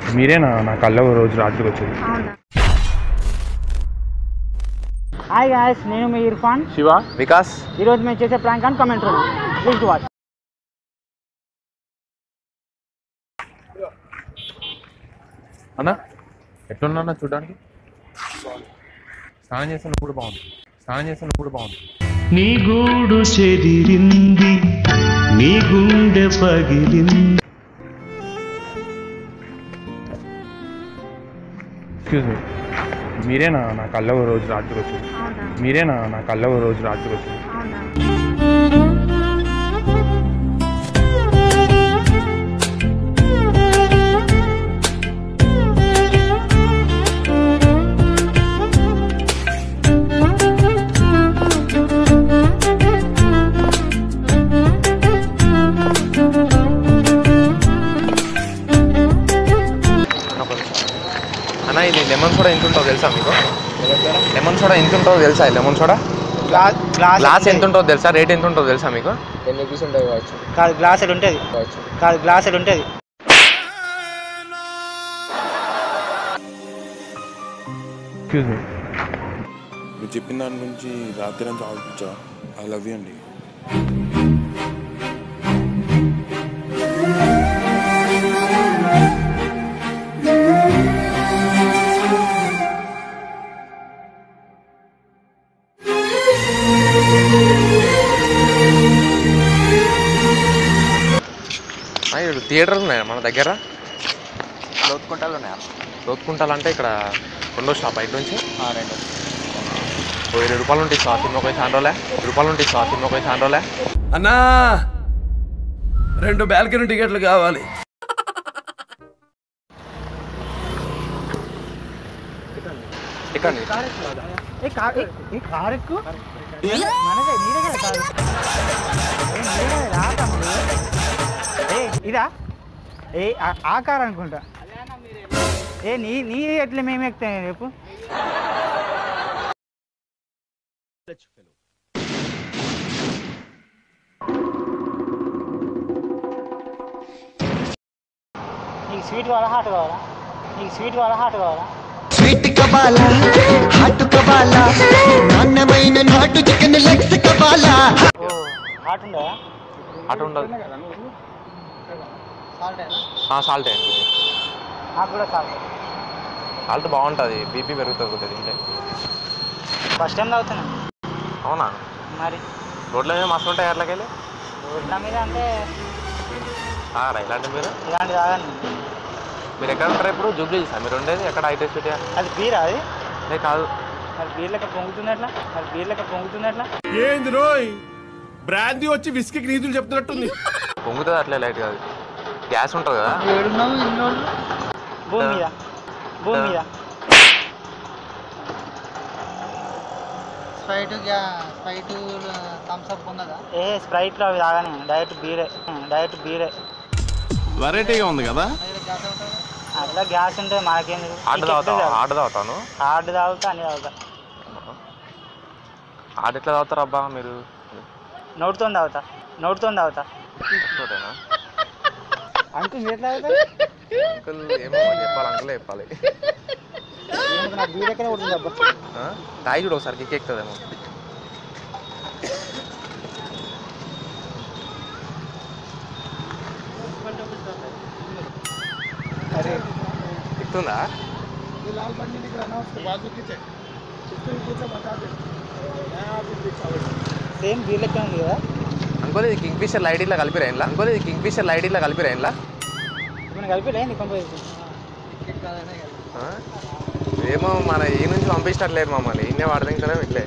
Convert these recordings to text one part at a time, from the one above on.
మీరేనా నా కళ్ళ రోజు రాత్రికి వచ్చేది అవునా హాయ్ గాయస్ నేను మీ ఇర్ఫాన్ శివ వికాస్ ఈరోజు మేము చేసే ప్రాంక్ అని కమెంట్ రూమ్ ప్లీజ్ వాచ్ అన్న ఎట్లున్నా చూడడానికి స్నానం చేస్తే నువ్వు కూడా బాగుంది స్నానం చేస్తే నువ్వు కూడా బాగుంది నీ గూడు చెదిరింది నీ గుండె పగిలింది ఎక్స్క్యూజ్ మీ మీరేనా నా కళ్ళ రోజు రాత్రికి వచ్చేది అవునా మీరేనా నా కళ్ళ రోజు రాత్రికి వచ్చేది అవునా అన్న ఇది లెమన్ సోడా ఎంత ఉంటుందో తెలుసా మీకు లెమన్ సోడా ఎంత ఉంటుందో తెలుసా ఈ lemon soda glass glass glass ఎంత ఉంటుందో తెలుసా రేట్ ఎంత ఉంటుందో తెలుసా మీకు కాదు గ్లాస్ ఎడు ఉంటుంది కాదు గ్లాస్ ఎడు ఉంటుంది ఎక్స్క్యూజ్ మీ మీరు చెప్పిన దాని గురించి రాత్రి అంతా ఆలోచించా ఐ లవ్ యూ అండి ఇప్పుడు థియేటర్లు ఉన్నాయా మన దగ్గర లోతుకుంటాలు ఉన్నాయా లోతుకుంటాలు అంటే ఇక్కడ రెండో షాప్ బయట నుంచి రెండు ఓ ఇరవై రూపాయలు ఉంటాయి ఆ సినిమా పోయి చాలా రోజులే ఇరవై రూపాయలు ఉంటాయి ఆ సినిమా పోయి చాలా రోజులే అన్నా రెండు బాల్కనీ టికెట్లు కావాలి ఎక్కండి ఏ కార్ ఏ, ఏ కార్ ఎక్కు మనదే నీదే కదా కారు ఏ నీదే కదా రా తమ్ముడు ఏ ఇదా ఏ ఆ- ఆ కార్ అనుకుంటా ఏ నీ నీ ఎట్లా మేము ఎక్కుతాం రేపు నీకు స్వీట్ కావాలా హాట్ కావాలా నీకు స్వీట్ కావాలా హాట్ కావాలా స్వీట్ కబాలా హాట్ కబాలా నాణ్యమైన నాటు చికెన్ లెగ్స్ కబాలా ఓ హాట్ ఉండదా అటు ఉండదు సాల్ట్ సాల్ట్ అండి నాకు కూడా సాల్ట్ సాల్ట్ బాగుంటుంది బీపీ పెరుగుతుంది కొద్దిగా తింటే ఫస్ట్ టైం తాగుతున్నా అవునా మరి రోడ్ల మీద మస్తు ఉంటాయి ఎట్లకెళ్ళి రోడ్ల మీద అంటే తాగరా ఇలాంటి మీరు ఇలాంటి తాగను మీరు ఎక్కడ ఉంటారు ఇప్పుడు జూబ్లీ సార్ మీరు ఉండేది ఎక్కడ ఐటీ సిటీ అది బీర్ అది లే కాదు మరి బీర్ లెక్క పొంగుతుంది ఎట్లా మరి బీర్ లెక్క పొంగుతుంది ఎట్లా ఏంది రోయ్ బ్రాందీ వచ్చి విస్కీకి నీతులు చెప్తున్నట్టుంది పొంగుతుంది అట్లే లైట్ కాదు గ్యాస్ ఉంటుంది కదా భూమి మీద భూమి మీద స్ప్రైట్ స్ప్రైట్ థమ్స్ అప్ ఉన్నదా ఏ స్ప్రైట్లో అవి తాగానే డైరెక్ట్ బీరే డైరెక్ట్ బీరే వెరైటీగా ఉంది కదా అట్లా గ్యాస్ ఉంటే మనకేం హార్డ్ తాగుతావు హార్డ్ తాగుతాను హార్డ్ తాగుతా అన్ని తాగుతా హార్డ్ ఎట్లా తాగుతారు అబ్బా మీరు నోటితో తాగుతా నోటితో తాగుతా తోటేనా అంకుల్ మీరు ఎట్లా తాగుతారు అంకుల్ ఏమో మరి చెప్పాలి అంకులే చెప్పాలి ఏమిటి నాకు బీర్ ఎక్కడే కొడుతుంది అబ్బా ఆ? తాగి చూడు ఒకసారి కిక్ ఎక్కుతుందేమో అరే ఎక్కుతుందా సేమ్ బీర్ లెక్క ఉంది కదా అంకుల్ ఇది కింగ్ ఫిషర్ లైట్ ఇట్లా కలిపిరా ఇంట్లో అంకుల్ ఇది కింగ్ ఫిషర్ లైట్ ఇట్లా కలిపిరా ఇంట్లో ఇప్పుడు కలిపి నీ కంపోజ్ ఆ? ఏమో మన ఈ నుంచి పంపించట్లేదు మమ్మల్ని ఈయనే వాడదాం కదా ఇట్లే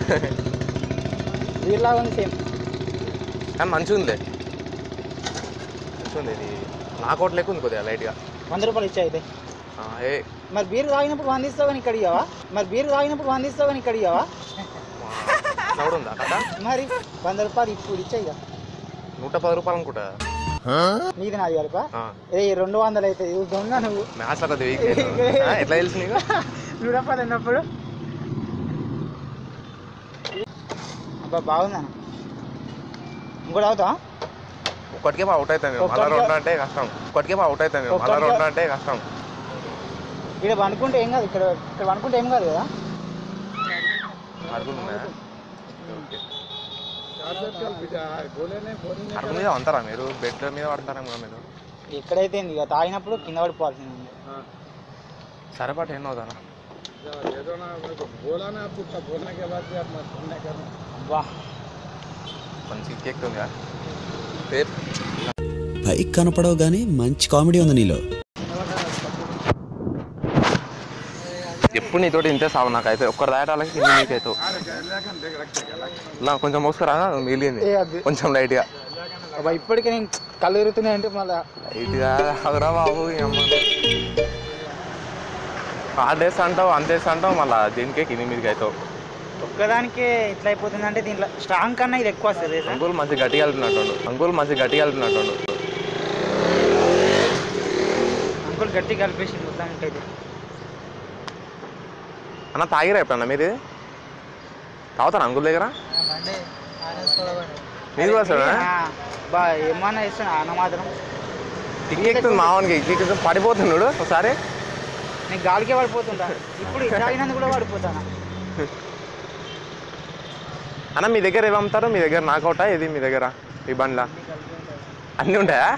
బీర్ లాగా ఉంది సేమ్ కానీ మంచిగా ఉందిలే మంచిగా ఉంది ఇది నాకోట్ లెక్క ఉంది కొద్దిగా లైట్గా వంద రూపాయలు ఇచ్చా అయితే ఆ, ఏ మరి బీర్ తాగినప్పుడు వంద ఇస్తావు కానీ ఇక్కడ ఇయ్యవా మరి బీర్ తాగినప్పుడు వంద ఇస్తావు కానీ ఇక్కడ ఇయ్యవా నవ్వుడు ఉందా కదా మరి వంద రూపాయలు ఇప్పుడు ఇచ్చా ఇక నూట పది రూపాయలు అనుకుంటా నీది నాది కలుప ఆ, ఏ రెండు వందలు అయితే ఇవి దొంగ నువ్వు మ్యాథ్స్లో కొద్దిగా వీక్ ఎట్లా తెలుసు నీకు నూట రూపాయలు అన్నప్పుడు అబ్బా బాగుందా ఇంకోటి అవుతా ఒక్కటికే అవుట్ అవుతాం మేము మళ్ళీ ఒక్కటికే- రెండు అంటే కష్టం ఒక్కటికే అవుట్ అవుతాం మేము మళ్ళీ ఒక్కటికే- రెండు అంటే కష్టం ఇక్కడ వండుకుంటే ఏం కాదు ఇక్కడ ఇక్కడ వండుకుంటే ఏం కాదు కదా అడుగులు ఉన్నాయా అడుగు మీద అంటారా మీరు బెడ్ మీద పడతారా మీరు ఎక్కడైతే ఏంది ఇక తాగినప్పుడు కింద పడిపోవాల్సింది ఉంది. సరేపాటు ఏం అవుతారా అబ్బా మంచి కేక్ ఉంది రేపు పైకి కనపడవు కానీ మంచి కామెడీ ఉంది నీలో ఎప్పుడు నీతోటి ఇంతే సాగు నాకైతే ఒక్కరు దాటాలకి కింద నీకైతే నా కొంచెం మోసుకురా మిగిలింది ఏ అది కొంచెం లైట్గా అబ్బా ఇప్పటికే నేను కళ్ళు తిరుగుతున్నాయి అంటే మళ్ళా లైట్గా అదరా బాబు ఈ అమ్మ కార్డ్ వేస్తా అంటావు అంత వేస్తా అంటావు మళ్ళీ దీనికే కింది మీదకి అవుతావు ఒక్కదానికే ఇట్లా అయిపోతుంది అంటే దీంట్లో స్ట్రాంగ్ కన్నా ఇది ఎక్కువ వస్తుంది తెలుసా? అంకుల్ మంచి గట్టిగా వెళ్తున్నట్టుండు అంకుల్ మంచి గట్టిగా వెళ్తున్నట్టుండు అంకుల్ గట్టి కలిపేసి మొత్తం అయితే అన్న తాగిరా ఎప్పుడన్నా మీరు ఇది? తాగుతారా అంకుల్ దగ్గర మీరు కూడా సార్ బా ఏమన్నా ఇస్తాను అన్న మాత్రం టిక్కెక్కుతుంది మావానికి టిక్కెక్కుతుంది పడిపోతున్నాడు ఒకసారి నేను గాలికే పడిపోతుంటా ఇప్పుడు తాగినందుకు కూడా పడిపోతాను అన్న మీ దగ్గర ఏమి అమ్ముతారు మీ దగ్గర నాకౌటా ఇది మీ దగ్గర ఈ బండ్లా అన్నీ ఉంటాయా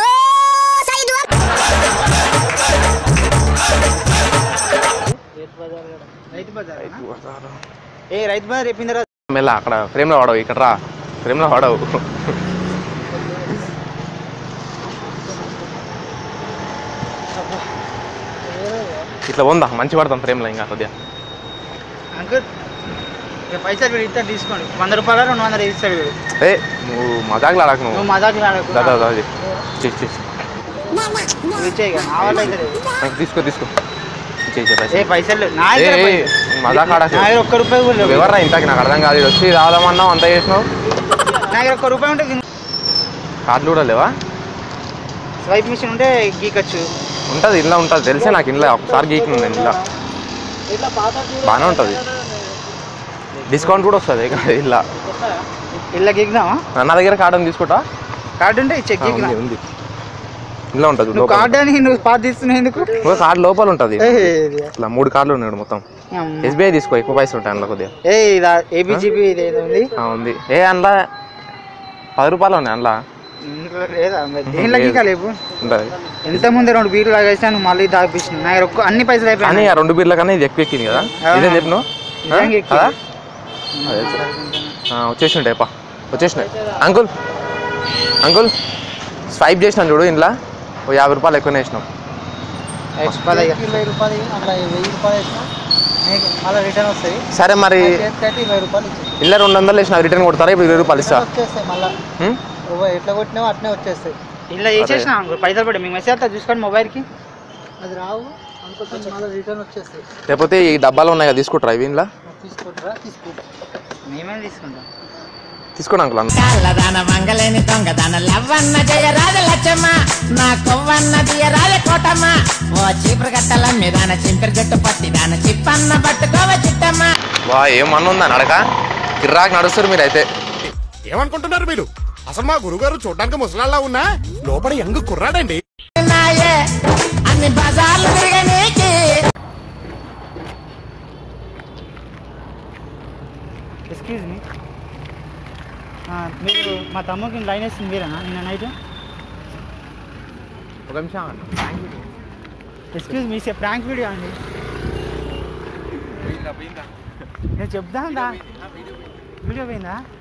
రైతు బజార్ ఏ రైతు బజార్ చెప్పింది రా మెల్ల అక్కడ ఫ్రేమ్లో వాడవు ఇక్కడ రా ఫ్రేమ్లో వాడవు ఇట్లా ఉందా మంచి పడతాం ఫ్రేమ్లో ఇంకా కొద్దిగా అంకుల్ ఇక పైసలు వీడు ఇస్తాడు తీసుకోండి వంద రూపాయలు రెండు వందలు ఇస్తాడు వీడు ఏ నువ్వు మజాకులు ఆడకు నువ్వు నువ్వు మజాకులు ఆడకు. దాదా దాది చేసి చేసి నువ్వు ఇచ్చేయి ఇక నా వల్ల అయితే లేదు. నాకు తీసుకో తీసుకో చేసి ఏ పైసలు నా ఏ దగ్గర ఏ, పైసలు. మజాక్ ఆడకు నా దగ్గర ఒక్క రూపాయి కూడా నువ్వు లేవు. ఎవర్రా ఇంతకి నాకు అర్థం కాదు ఈడు వచ్చి రాదామన్నావు అంత చేసినావు నా దగ్గర ఒక్క రూపాయి ఉంటే కార్డులు కూడా లేవా స్వైప్ మిషన్ ఉంటే గీకొచ్చు ఉంటుంది ఇంట్లో ఉంటుంది తెలిసే నాకు ఇంట్లో ఒకసారి గీకింది నేను ఇంట్లో బాగానే ఉంటుంది డిస్కౌంట్ కూడా వస్తుంది ఇక ఇలా ఇళ్ళ గీకుదామా నా దగ్గర కార్డు ఉంది తీసుకుంటా కార్డు ఉంటే చెక్ ఆ, గీకినా ఉంది ఉంది ఇంట్లో ఉంటుంది నువ్వు కార్డు అని నువ్వు పాత తీస్తున్నావు ఎందుకు ఒక కార్డు లోపల ఉంటుంది ఏ ఇట్లా మూడు కార్డులు ఉన్నాడు మొత్తం అమ్మ. ఎస్బీఐ తీసుకో ఎక్కువ పైసలు ఉంటాయి అందులో కొద్దిగా ఏ ఇలా ఏబిజిబి ఇది ఏదో ఉంది ఆ, ఉంది ఏ అందులో పది రూపాయలు ఉన్నాయి అందులో ఇంట్లో లేదా మరి దేనిలో గీకాలేపు ఉంటుంది ఎంత ముందు రెండు బీర్లు తాగేసినా నువ్వు మళ్ళీ తాగిపించిన నా దగ్గర ఒక్క అన్ని పైసలు కానీ అయిపోయాయి ఆ రెండు బీర్ల కన్నా ఇది ఎక్కువ ఎక్కింది కదా ఇదే చెప్పు నువ్వు నిజంగా ఎక్కింది. కదా అదే ఆ, వచ్చేసినాయి పా వచ్చేసినాయి అంకుల్ అంకుల్ స్వైప్ చేసినాను చూడు ఇంట్లో ఓ యాభై రూపాయలు ఎక్కువనే వేసినాం ఎక్స్ట్రా ఇరవై రూపాయలు అట్లా వెయ్యి రూపాయలు వేసినా నీకు మళ్ళీ రిటర్న్ వస్తాయి సరే మరి చేతికట్టి ఇరవై రూపాయలు ఇచ్చేయి ఇల్ల రెండు వందలు వేసిన రిటర్న్ కొడతారా ఇప్పుడు ఇరవై రూపాయలు ఇస్తా వచ్చేస్తాయి మళ్ళీ ఉం? ఎట్లా కొట్టినావో అట్నే వచ్చేస్తాయి ఇలా వేసేసిన పైసలు పడి మీకు మెసేజ్ వస్తా చూసుకోండి మొబైల్కి అది రావు అనుకుంటే మళ్ళీ రిటర్న్ వచ్చేస్తాయి లేకపోతే ఈ డబ్బాలు ఉన్నాయి కదా తీసుకుంటారా ఇవి ఇంట్లో తీసుకుంటారా తీసుకుంటా మేమే తీసుకుంటాం తీసుకోండి అంకుల్ అన్న కళ్ళదాన మంగళని దొంగదాన లవ్వన్న జయరాజ లచ్చమ్మ నా కొవ్వన్న దియరాజ కోటమ్మ ఓ చీపురు గట్టల మీదాన చింపిరి జట్టు పట్టి దాన చిప్పన్న పట్టుకోవ చిట్టమ్మ వా ఏమన్నా ఉందా నడక కిర్రాకి నడుస్తారు మీరైతే ఏమనుకుంటున్నారు మీరు అసలు మా గురుగారు చూడడానికి ముసలాళ్ళ ఉన్నా లోపల యంగ్ కుర్రాడండి నాయే అన్ని బజార్లు తిరగనీకి ఎక్స్క్యూజ్ మీ మీరు మా తమ్ముడికి లైన్ వేస్తుంది మీరేనా నిన్న నైట్ ఒక నిమిషం excuse me say prank video అండి నేను చెప్తాను వీడియో పోయిందా